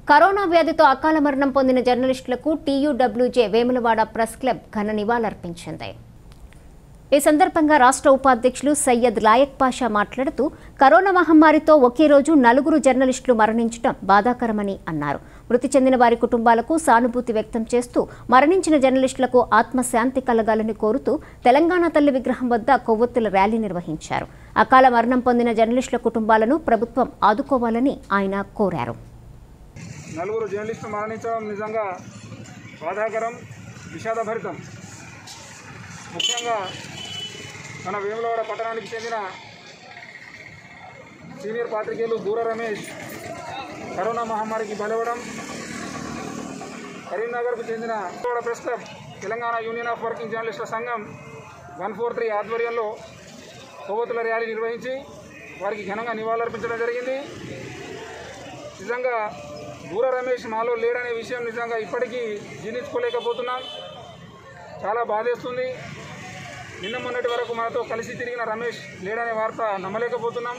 corona వ్యాధితో అకాల మరణం పొందిన జర్నలిస్టులకు టీయూడబ్ల్యూజే వేములవాడ ప్రెస్ క్లబ్ ఘన నివాళులర్పించింది ఈ సందర్భంగా రాష్ట్ర ఉపాధ్యక్షులు సయ్యద్ లాయక్ పాషా మాట్లాడుతూ కరోనా మహమ్మారితో ఒకే రోజు నలుగురు జర్నలిస్టులు మరణించడం బాధాకరమని అన్నారు మృతి చెందిన వారి కుటుంబాలకు సానుభూతి వ్యక్తం చేస్తూ మరణించిన జర్నలిస్టులకు ఆత్మశాంతి కలగాలని కోరుతూ తెలంగాణ తల్లి విగ్రహం వద్ద కొవ్వొత్తుల ర్యాలీ నిర్వహించారు అకాల మరణం పొందిన జర్నలిస్టుల కుటుంబాలను ప్రభుత్వం ఆదుకోవాలని ఆయన కోరారు నలుగురు జర్నలిస్టులు మరణించడం నిజంగా బాధాకరం విషాదభరితం ముఖ్యంగా మన వేములవాడ పట్టణానికి చెందిన సీనియర్ పాత్రికేయులు దూర రమేష్ కరోనా మహమ్మారికి బలవడం కరీంనగర్కు చెందిన Vemulawada press club Telangana union of working జర్నలిస్టుల సంఘం వన్ ఫోర్ త్రీ ఆధ్వర్యంలో కొవ్వొత్తుల ర్యాలీ నిర్వహించి వారికి ఘనంగా నివాళులర్పించడం జరిగింది నిజంగా దూర రమేష్ మాలో లేడనే విషయం నిజంగా ఇప్పటికీ జీర్ణించుకోలేకపోతున్నాం చాలా బాధేస్తుంది నిన్న మొన్నటి వరకు మనతో కలిసి తిరిగిన రమేష్ లేడనే వార్త నమ్మలేకపోతున్నాం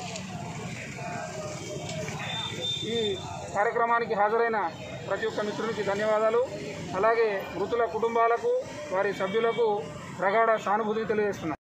ఈ కార్యక్రమానికి హాజరైన ప్రతి ఒక్క మిత్రునికి ధన్యవాదాలు అలాగే మృతుల కుటుంబాలకు వారి సభ్యులకు ప్రగాఢ సానుభూతి తెలియజేస్తున్నాం